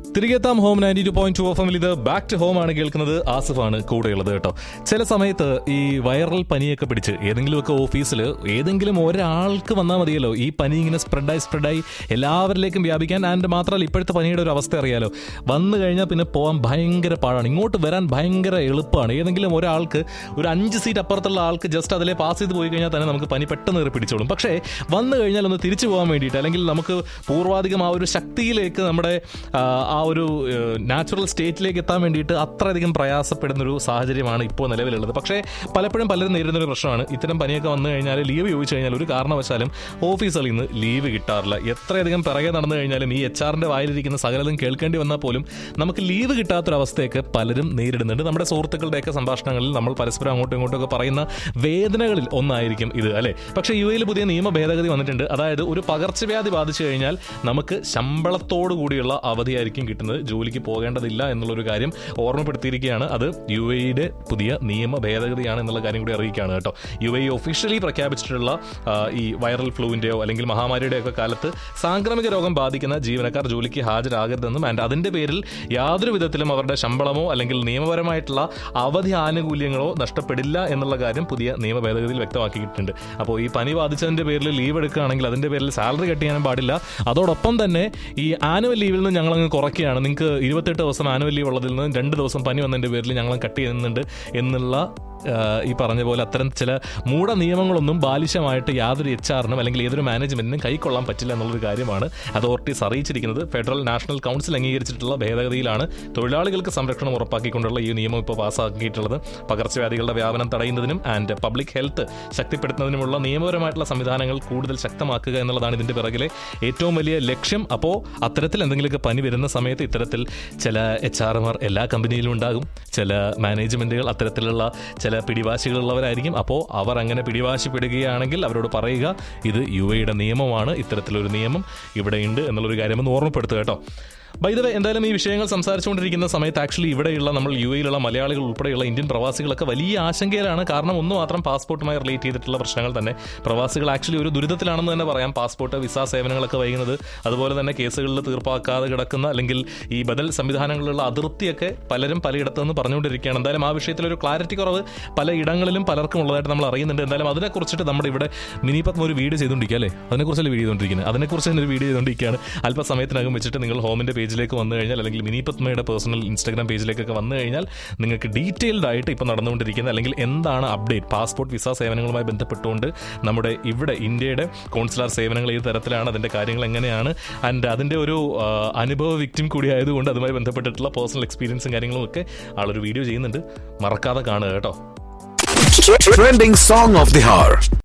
തിരികെ എത്താം home ninety two point two F എമ്മിൽ ഇത് ബാക്ക് ടു ഹോം ആണ് കേൾക്കുന്നത് ആസിഫാണ് കൂടെയുള്ളത് കേട്ടോ ചില സമയത്ത് ഈ വൈറൽ പനിയൊക്കെ പിടിച്ച് ഏതെങ്കിലുമൊക്കെ ഓഫീസിൽ ഏതെങ്കിലും ഒരാൾക്ക് വന്നാൽ മതിയല്ലോ ഈ പനി ഇങ്ങനെ സ്പ്രെഡായി സ്പ്രെഡായി എല്ലാവരിലേക്കും വ്യാപിക്കാൻ ആൻഡ് മാത്രമല്ല ഇപ്പോഴത്തെ പനിയുടെ ഒരു അവസ്ഥ അറിയാലോ വന്നു കഴിഞ്ഞാൽ പിന്നെ പോകാൻ ഭയങ്കര പാടാണ് ഇങ്ങോട്ട് വരാൻ ഭയങ്കര എളുപ്പമാണ് ഏതെങ്കിലും ഒരാൾക്ക് ഒരു അഞ്ച് സീറ്റ് അപ്പുറത്തുള്ള ആൾക്ക് ജസ്റ്റ് അതിലെ പാസ് ചെയ്ത് പോയി കഴിഞ്ഞാൽ തന്നെ നമുക്ക് പനി പെട്ടെന്ന് കയറി പിടിച്ചോളും പക്ഷേ വന്നു കഴിഞ്ഞാൽ ഒന്ന് തിരിച്ചു പോകാൻ വേണ്ടിയിട്ട് അല്ലെങ്കിൽ നമുക്ക് പൂർവാധികം ആ ഒരു ശക്തിയിലേക്ക് നമ്മുടെ ആ, ആ ഒരു നാച്ചുറൽ സ്റ്റേറ്റിലേക്ക് എത്താൻ വേണ്ടിയിട്ട് അത്രയധികം പ്രയാസപ്പെടുന്ന ഒരു സാഹചര്യമാണ് ഇപ്പോൾ നിലവിലുള്ളത് പക്ഷേ പലപ്പോഴും പലരും നേരിടുന്ന ഒരു പ്രശ്നമാണ് ഇത്തരം പനിയൊക്കെ വന്നു കഴിഞ്ഞാൽ ലീവ് ചോദിച്ചു കഴിഞ്ഞാൽ ഒരു കാരണവശാലും ഓഫീസുകളിൽ നിന്ന് ലീവ് കിട്ടാറില്ല എത്രയധികം പിറകെ നടന്നു കഴിഞ്ഞാലും ഈ എച്ച് ആറിന്റെ വായിലിരിക്കുന്ന സകലതും കേൾക്കേണ്ടി വന്നാൽ പോലും നമുക്ക് ലീവ് കിട്ടാത്തൊരവസ്ഥയൊക്കെ പലരും നേരിടുന്നുണ്ട് നമ്മുടെ സുഹൃത്തുക്കളുടെയൊക്കെ സംഭാഷണങ്ങളിൽ നമ്മൾ പരസ്പരം അങ്ങോട്ടും ഇങ്ങോട്ടും ഒക്കെ പറയുന്ന വേദനകളിൽ ഒന്നായിരിക്കും ഇത് അല്ലേ പക്ഷേ യു എയിൽ പുതിയ നിയമ ഭേദഗതി വന്നിട്ടുണ്ട് അതായത് ഒരു പകർച്ചവ്യാധി ബാധിച്ചു കഴിഞ്ഞാൽ നമുക്ക് ശമ്പളത്തോടു കൂടിയുള്ള അവധിയായിരിക്കും കിട്ടുന്നത് ജോലിക്ക് പോകേണ്ടതില്ല എന്നുള്ളൊരു കാര്യം ഓർമ്മപ്പെടുത്തിയിരിക്കുകയാണ് അത് യു എയുടെ പുതിയ നിയമ ഭേദഗതിയാണ് എന്നുള്ള കാര്യം കൂടി അറിയിക്കുകയാണ് കേട്ടോ യു എ ഒഫീഷ്യലി പ്രഖ്യാപിച്ചിട്ടുള്ള ആ, ഈ വൈറൽ ഫ്ലൂവിന്റെയോ അല്ലെങ്കിൽ മഹാമാരിയുടെയോ ഒക്കെ കാലത്ത് സാംക്രമിക രോഗം ബാധിക്കുന്ന ജീവനക്കാർ ജോലിക്ക് ഹാജരാകരുതെന്നും ആൻഡ് അതിന്റെ പേരിൽ യാതൊരു വിധത്തിലും അവരുടെ ശമ്പളമോ അല്ലെങ്കിൽ നിയമപരമായിട്ടുള്ള അവധി ആനുകൂല്യങ്ങളോ നഷ്ടപ്പെടില്ല എന്നുള്ള കാര്യം പുതിയ നിയമ ഭേദഗതിയിൽ വ്യക്തമാക്കിയിട്ടുണ്ട് അപ്പോൾ ഈ പനി ബാധിച്ചതിന്റെ പേരിൽ ലീവ് എടുക്കുകയാണെങ്കിൽ അതിന്റെ പേരിൽ സാലറി കട്ട് ചെയ്യാനും പാടില്ല അതോടൊപ്പം തന്നെ ഈ ആനുവൽ ലീവിൽ നിന്ന് ഞങ്ങളങ്ങ് കുറയ്ക്കുകയാണ് നിങ്ങൾക്ക് ഇരുപത്തെട്ട് ദിവസം ആനുവൽ ലീവ് ഉള്ളതിൽ നിന്ന് രണ്ട് ദിവസം പനി വന്നതിന്റെ പേരിൽ ഞങ്ങൾ കട്ട് ചെയ്യുന്നുണ്ട് എന്നുള്ള ആ, ഈ പറഞ്ഞ പോലെ അത്തരം ചില മൂഢ നിയമങ്ങളൊന്നും ബാലിശമായിട്ട് യാതൊരു എച്ച് ആറിനും അല്ലെങ്കിൽ ഏതൊരു മാനേജ്മെന്റിനും കൈക്കൊള്ളാൻ പറ്റില്ല എന്നുള്ളൊരു കാര്യമാണ് അതോറിറ്റീസ് അറിയിച്ചിരിക്കുന്നത് ഫെഡറൽ നാഷണൽ കൗൺസിൽ അംഗീകരിച്ചിട്ടുള്ള ഭേദഗതിയിലാണ് തൊഴിലാളികൾക്ക് സംരക്ഷണം ഉറപ്പാക്കിക്കൊണ്ടുള്ള ഈ നിയമം ഇപ്പോൾ പാസ്സാക്കിയിട്ടുള്ളത് പകർച്ചവ്യാധികളുടെ വ്യാപനം തടയുന്നതിനും ആൻഡ് പബ്ലിക് ഹെൽത്ത് ശക്തിപ്പെടുത്തുന്നതിനുമുള്ള നിയമപരമായിട്ടുള്ള സംവിധാനങ്ങൾ കൂടുതൽ ശക്തമാക്കുക എന്നുള്ളതാണ് ഇതിന്റെ പിറകിലെ ഏറ്റവും വലിയ ലക്ഷ്യം അപ്പോൾ അത്തരത്തിൽ എന്തെങ്കിലുമൊക്കെ പനി വരുന്ന സമയത്ത് ഇത്തരത്തിൽ ചില എച്ച് ആർമാർ എല്ലാ കമ്പനിയിലും ഉണ്ടാകും ചില മാനേജ്മെന്റുകൾ അത്തരത്തിലുള്ള ചില പിടിവാശികളുള്ളവരായിരിക്കും അപ്പോൾ അവർ അങ്ങനെ പിടിവാശിപ്പെടുകയാണെങ്കിൽ അവരോട് പറയുക ഇത് യു എയുടെ നിയമമാണ് ഇത്തരത്തിലൊരു നിയമം ഇവിടെയുണ്ട് എന്നുള്ളൊരു കാര്യം ഒന്ന് ഓർമ്മപ്പെടുത്തുക കേട്ടോ വൈദവ എന്തായാലും ഈ വിഷയങ്ങൾ സംസാരിച്ചുകൊണ്ടിരിക്കുന്ന സമയത്ത് ആക്ച്വലി ഇവിടെയുള്ള നമ്മൾ യു എയിലുള്ള മലയാളികൾ ഉൾപ്പെടെയുള്ള ഇന്ത്യൻ പ്രവാസികളൊക്കെ വലിയ ആശങ്കയിലാണ് കാരണം ഒന്ന് മാത്രം പാസ്പോർട്ടുമായി റിലേറ്റ് ചെയ്തിട്ടുള്ള പ്രശ്നങ്ങൾ തന്നെ പ്രവാസികൾ ആക്ച്വലി ഒരു ദുരിതത്തിലാണെന്ന് തന്നെ പറയാം പാസ്പോർട്ട് വിസ സേവനങ്ങളൊക്കെ വൈകുന്നത് അതുപോലെ തന്നെ കേസുകളിൽ തീർപ്പാക്കാതെ കിടക്കുന്ന അല്ലെങ്കിൽ ഈ ബദൽ സംവിധാനങ്ങളിലുള്ള അതിർത്തിയൊക്കെ പലരും പലയിടത്തു നിന്ന് പറഞ്ഞുകൊണ്ടിരിക്കുകയാണ് എന്തായാലും ആ വിഷയത്തിൽ ഒരു ക്ലാരിറ്റി കുറവ് പല ഇടങ്ങളിലും പലർക്കും ഉള്ളതായിട്ട് നമ്മൾ അറിയുന്നുണ്ട് എന്തായാലും അതിനെക്കുറിച്ചിട്ട് നമ്മുടെ ഇവിടെ മിനിപത്മ ഒരു വീഡിയോ ചെയ്തുകൊണ്ടിരിക്കുക അല്ലേ അതിനെക്കുറിച്ചല്ലേ വീഡിയോ ചെയ്തുകൊണ്ടിരിക്കുന്നത് അതിനെക്കുറിച്ച് തന്നെ ഒരു വീഡിയോ ചെയ്തുകൊണ്ടിരിക്കുകയാണ് അല്പസമയത്തിനകം വെച്ചിട്ട് നിങ്ങൾ ഹോമിന്റെ പേജിലേക്ക് വന്നു കഴിഞ്ഞാൽ അല്ലെങ്കിൽ മിനിപത്മയുടെ പേഴ്സണൽ ഇൻസ്റ്റാഗ്രാം പേജിലേക്കൊക്കെ വന്നു കഴിഞ്ഞാൽ നിങ്ങൾക്ക് ഡീറ്റെയിൽഡ് ആയിട്ട് ഇപ്പോൾ നടന്നുകൊണ്ടിരിക്കുന്ന അല്ലെങ്കിൽ എന്താണ് അപ്ഡേറ്റ് പാസ്പോർട്ട് വിസ സേവനങ്ങളുമായി ബന്ധപ്പെട്ടുകൊണ്ട് നമ്മുടെ ഇവിടെ ഇന്ത്യയുടെ കോൺസുലാർ സേവനങ്ങൾ ഏത് തരത്തിലാണ് അതിന്റെ കാര്യങ്ങൾ എങ്ങനെയാണ് ആൻഡ് അതിന്റെ ഒരു ആ, അനുഭവ വിക്ടിം കൂടി ആയതുകൊണ്ട് അതുമായി ബന്ധപ്പെട്ടിട്ടുള്ള പേഴ്സണൽ എക്സ്പീരിയൻസും കാര്യങ്ങളും ഒക്കെ ആളൊരു വീഡിയോ ചെയ്യുന്നുണ്ട് മറക്കാതെ കാണുക കേട്ടോ Trending song of the hour.